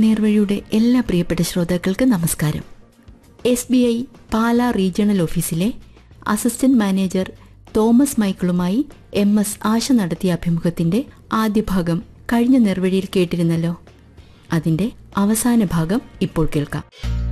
നേർവഴിയുടെ എല്ലാ പ്രിയപ്പെട്ട ശ്രോതാക്കൾക്ക് നമസ്കാരം S B I Pala regional ഓഫീസിലെ അസിസ്റ്റന്റ് മാനേജർ തോമസ് മൈക്കിളുമായി എം എസ് ആശ നടത്തിയ അഭിമുഖത്തിന്റെ ആദ്യ ഭാഗം കഴിഞ്ഞ നേർവഴിയിൽ കേട്ടിരുന്നല്ലോ അതിന്റെ അവസാന ഭാഗം ഇപ്പോൾ കേൾക്കാം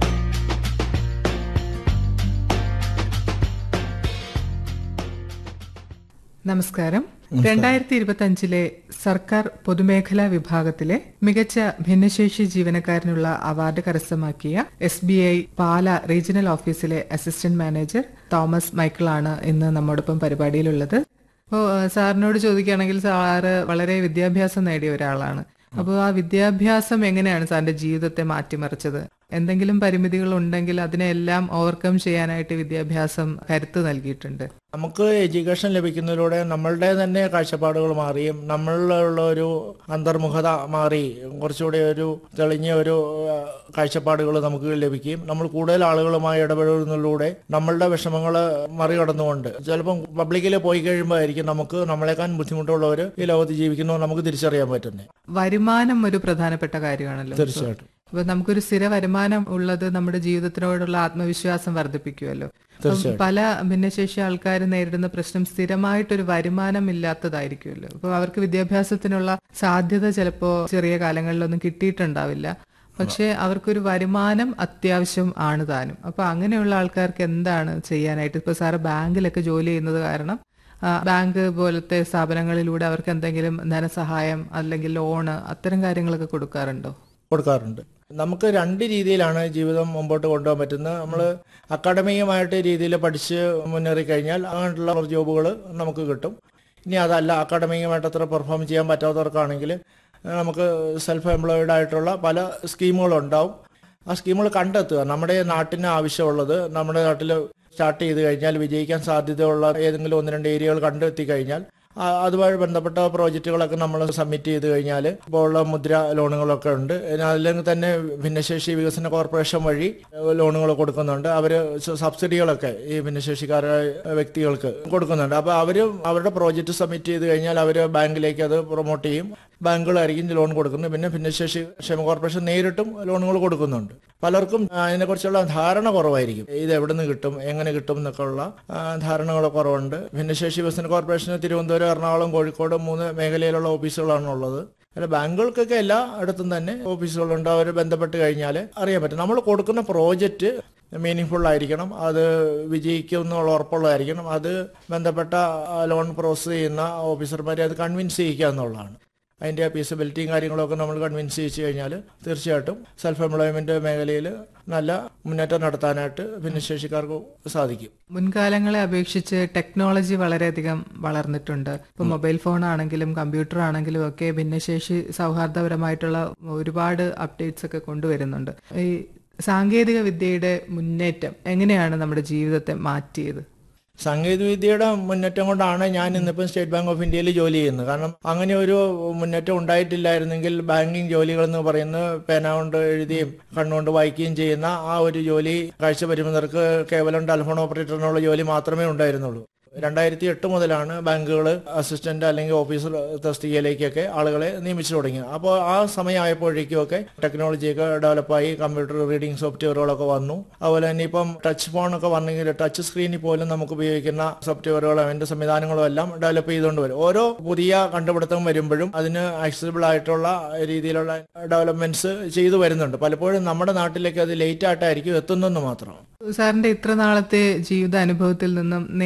നമസ്കാരം രണ്ടായിരത്തി ഇരുപത്തി അഞ്ചിലെ സർക്കാർ പൊതുമേഖലാ വിഭാഗത്തിലെ മികച്ച ഭിന്നശേഷി ജീവനക്കാരനുള്ള അവാർഡ് കരസ്ഥമാക്കിയ S B I Pala regional ഓഫീസിലെ അസിസ്റ്റന്റ് മാനേജർ തോമസ് മൈക്കിളാണ് ഇന്ന് നമ്മോടൊപ്പം പരിപാടിയിലുള്ളത് അപ്പോൾ സാറിനോട് ചോദിക്കുകയാണെങ്കിൽ സാറ് വളരെ വിദ്യാഭ്യാസം നേടിയ ഒരാളാണ് അപ്പോൾ ആ വിദ്യാഭ്യാസം എങ്ങനെയാണ് സാറിന്റെ ജീവിതത്തെ മാറ്റിമറിച്ചത് എന്തെങ്കിലും പരിമിതികൾ ഉണ്ടെങ്കിൽ അതിനെല്ലാം ഓവർകം ചെയ്യാനായിട്ട് വിദ്യാഭ്യാസം കരുത്ത് നൽകിയിട്ടുണ്ട് നമുക്ക് എഡ്യൂക്കേഷൻ ലഭിക്കുന്നതിലൂടെ നമ്മളുടെ തന്നെ കാഴ്ചപ്പാടുകൾ മാറിയും നമ്മളിലുള്ള ഒരു അന്തർമുഖത മാറി കുറച്ചുകൂടി ഒരു തെളിഞ്ഞ ഒരു കാഴ്ചപ്പാടുകൾ നമുക്ക് ലഭിക്കുകയും നമ്മൾ കൂടുതൽ ആളുകളുമായി ഇടപെടുന്നതിലൂടെ നമ്മളുടെ വിഷമങ്ങൾ മറികടന്നുകൊണ്ട് ചിലപ്പം പബ്ലിക്കിൽ പോയി കഴിയുമ്പോഴായിരിക്കും നമുക്ക് നമ്മളെക്കാൾ ബുദ്ധിമുട്ടുള്ളവർ ഈ ലോകത്ത് ജീവിക്കുന്നു നമുക്ക് തിരിച്ചറിയാൻ പറ്റുന്നത് വരുമാനം ഒരു പ്രധാനപ്പെട്ട കാര്യമാണല്ലോ തീർച്ചയായിട്ടും അപ്പൊ നമുക്കൊരു സ്ഥിര വരുമാനം ഉള്ളത് നമ്മുടെ ജീവിതത്തിനോടുള്ള ആത്മവിശ്വാസം വർദ്ധിപ്പിക്കുമല്ലോ അപ്പം പല ഭിന്നശേഷി ആൾക്കാർ നേരിടുന്ന പ്രശ്നം സ്ഥിരമായിട്ടൊരു വരുമാനം ഇല്ലാത്തതായിരിക്കുമല്ലോ അപ്പൊ അവർക്ക് വിദ്യാഭ്യാസത്തിനുള്ള സാധ്യത ചിലപ്പോ ചെറിയ കാലങ്ങളിലൊന്നും കിട്ടിയിട്ടുണ്ടാവില്ല പക്ഷെ അവർക്കൊരു വരുമാനം അത്യാവശ്യം ആണ് താനും അപ്പൊ അങ്ങനെയുള്ള ആൾക്കാർക്ക് എന്താണ് ചെയ്യാനായിട്ട് ഇപ്പൊ സാറ് ബാങ്കിലൊക്കെ ജോലി ചെയ്യുന്നത് കാരണം ആ, ബാങ്ക് പോലത്തെ സ്ഥാപനങ്ങളിലൂടെ അവർക്ക് എന്തെങ്കിലും ധനസഹായം അല്ലെങ്കിൽ ലോണ് അത്തരം കാര്യങ്ങളൊക്കെ കൊടുക്കാറുണ്ടോ കൊടുക്കാറുണ്ട് നമുക്ക് രണ്ട് രീതിയിലാണ് ജീവിതം മുമ്പോട്ട് കൊണ്ടുപോകാൻ പറ്റുന്നത് നമ്മൾ അക്കാഡമികമായിട്ട് രീതിയിൽ പഠിച്ച് മുന്നേറി കഴിഞ്ഞാൽ അങ്ങനെയുള്ള ജോബുകൾ നമുക്ക് കിട്ടും ഇനി അതല്ല അക്കാഡമികമായിട്ട് അത്ര പെർഫോം ചെയ്യാൻ പറ്റാത്തവർക്കാണെങ്കിൽ നമുക്ക് സെൽഫ് എംപ്ലോയിഡ് ആയിട്ടുള്ള പല സ്കീമുകളുണ്ടാവും ആ സ്കീമുകൾ കണ്ടെത്തുക നമ്മുടെ നാട്ടിന് ആവശ്യമുള്ളത് നമ്മുടെ നാട്ടിൽ സ്റ്റാർട്ട് ചെയ്ത് കഴിഞ്ഞാൽ വിജയിക്കാൻ സാധ്യതയുള്ള ഏതെങ്കിലും ഒന്ന് രണ്ട് ഏരിയകൾ കണ്ടെത്തി കഴിഞ്ഞാൽ ആ, അതുമായി ബന്ധപ്പെട്ട പ്രോജക്റ്റുകളൊക്കെ നമ്മൾ സബ്മിറ്റ് ചെയ്ത് കഴിഞ്ഞാൽ ഇപ്പോൾ ഉള്ള മുദ്ര ലോണുകളൊക്കെ ഉണ്ട് ഇനി അല്ലെങ്കിൽ തന്നെ ഭിന്നശേഷി വികസന കോർപ്പറേഷൻ വഴി ലോണുകൾ കൊടുക്കുന്നുണ്ട് അവർ സബ്സിഡികളൊക്കെ ഈ ഭിന്നശേഷിക്കാരായ വ്യക്തികൾക്ക് കൊടുക്കുന്നുണ്ട് അപ്പോൾ അവർ അവരുടെ പ്രോജക്റ്റ് സബ്മിറ്റ് ചെയ്ത് കഴിഞ്ഞാൽ അവർ ബാങ്കിലേക്ക് അത് പ്രൊമോട്ട് ചെയ്യും ബാങ്കുകളായിരിക്കും ലോൺ കൊടുക്കുന്നത് പിന്നെ ഭിന്നശേഷി ക്ഷേമ കോർപ്പറേഷൻ നേരിട്ടും ലോണുകൾ കൊടുക്കുന്നുണ്ട് പലർക്കും അതിനെക്കുറിച്ചുള്ള ധാരണ കുറവായിരിക്കും ഇത് എവിടെ നിന്ന് കിട്ടും എങ്ങനെ കിട്ടും എന്നൊക്കെ ഉള്ള ആ, ധാരണകൾ കുറവുണ്ട് ഭിന്നശേഷി വികസന കോർപ്പറേഷന് തിരുവനന്തപുരം എറണാകുളം കോഴിക്കോട് മൂന്ന് മേഖലയിലുള്ള ഓഫീസുകളാണ് ഉള്ളത് അല്ല ബാങ്കുകൾക്കൊക്കെ എല്ലാ ഇടത്തും തന്നെ ഓഫീസുകളുണ്ട് അവർ ബന്ധപ്പെട്ട് കഴിഞ്ഞാൽ അറിയാൻ പറ്റും നമ്മൾ കൊടുക്കുന്ന പ്രോജക്റ്റ് മീനിങ് ഫുൾ ആയിരിക്കണം അത് വിജയിക്കും എന്നുള്ള ഉറപ്പുള്ളതായിരിക്കണം അത് ബന്ധപ്പെട്ട ലോൺ പ്രോസസ് ചെയ്യുന്ന ഓഫീസർമാരെ അത് കൺവിൻസ് ചെയ്യിക്കുക എന്നുള്ളതാണ് അതിൻ്റെ ഫീസിബിലിറ്റിയും കാര്യങ്ങളൊക്കെ നമ്മൾ കൺവിൻസ് ചെയ്യിച്ചു കഴിഞ്ഞാൽ തീർച്ചയായിട്ടും സെൽഫ് എംപ്ലോയ്മെന്റ് മേഖലയിൽ നല്ല മുന്നേറ്റം നടത്താനായിട്ട് ഭിന്നശേഷിക്കാർക്ക് സാധിക്കും മുൻകാലങ്ങളെ അപേക്ഷിച്ച് ടെക്നോളജി വളരെയധികം വളർന്നിട്ടുണ്ട് ഇപ്പൊ മൊബൈൽ ഫോൺ ആണെങ്കിലും കമ്പ്യൂട്ടർ ആണെങ്കിലും ഒക്കെ ഭിന്നശേഷി സൗഹാർദ്ദപരമായിട്ടുള്ള ഒരുപാട് അപ്ഡേറ്റ്സ് ഒക്കെ കൊണ്ടുവരുന്നുണ്ട് ഈ സാങ്കേതിക വിദ്യയുടെ മുന്നേറ്റം എങ്ങനെയാണ് നമ്മുടെ ജീവിതത്തെ മാറ്റിയത് സാങ്കേതികവിദ്യയുടെ മുന്നേറ്റം കൊണ്ടാണ് ഞാൻ ഇന്നിപ്പം സ്റ്റേറ്റ് ബാങ്ക് ഓഫ് ഇന്ത്യയിൽ ജോലി ചെയ്യുന്നത് കാരണം അങ്ങനെ ഒരു മുന്നേറ്റം ഉണ്ടായിട്ടില്ലായിരുന്നെങ്കിൽ ബാങ്കിങ് ജോലികൾ എന്ന് പറയുന്നത് പേന കൊണ്ട് എഴുതിയും കണ്ണുകൊണ്ട് വായിക്കുകയും ചെയ്യുന്ന ആ ഒരു ജോലി കാഴ്ച പരിമിതർക്ക് കേവലം ടെലിഫോൺ ഓപ്പറേറ്ററിനുള്ള ജോലി മാത്രമേ ഉണ്ടായിരുന്നുള്ളൂ രണ്ടായിരത്തി എട്ട് മുതലാണ് ബാങ്കുകൾ അസിസ്റ്റന്റ് അല്ലെങ്കിൽ ഓഫീസർ തസ്തികയിലേക്കൊക്കെ ആളുകളെ നിയമിച്ചു തുടങ്ങിയത് അപ്പോൾ ആ സമയമായപ്പോഴേക്കുമൊക്കെ ടെക്നോളജിയൊക്കെ ഡെവലപ്പായി കമ്പ്യൂട്ടർ റീഡിംഗ് സോഫ്റ്റ്വെയറുകളൊക്കെ വന്നു അതുപോലെ തന്നെ ഇപ്പം ടച്ച് ഫോണൊക്കെ വന്നെങ്കിൽ ടച്ച് സ്ക്രീനിൽ പോലും നമുക്ക് ഉപയോഗിക്കുന്ന സോഫ്റ്റ്വെയറുകളും അതിന്റെ സംവിധാനങ്ങളും എല്ലാം ഡെവലപ്പ് ചെയ്തുകൊണ്ട് വരും ഓരോ പുതിയ കണ്ടുപിടുത്തം വരുമ്പോഴും അതിന് ആക്സസിബിൾ ആയിട്ടുള്ള രീതിയിലുള്ള ഡെവലപ്മെന്റ്സ് ചെയ്തു വരുന്നുണ്ട് പലപ്പോഴും നമ്മുടെ നാട്ടിലേക്ക് അത് ലേറ്റ് ആയിട്ടായിരിക്കും എത്തുന്നെന്ന് മാത്രം സാറിന്റെ ഇത്ര നാളത്തെ ജീവിത അനുഭവത്തിൽ നിന്നും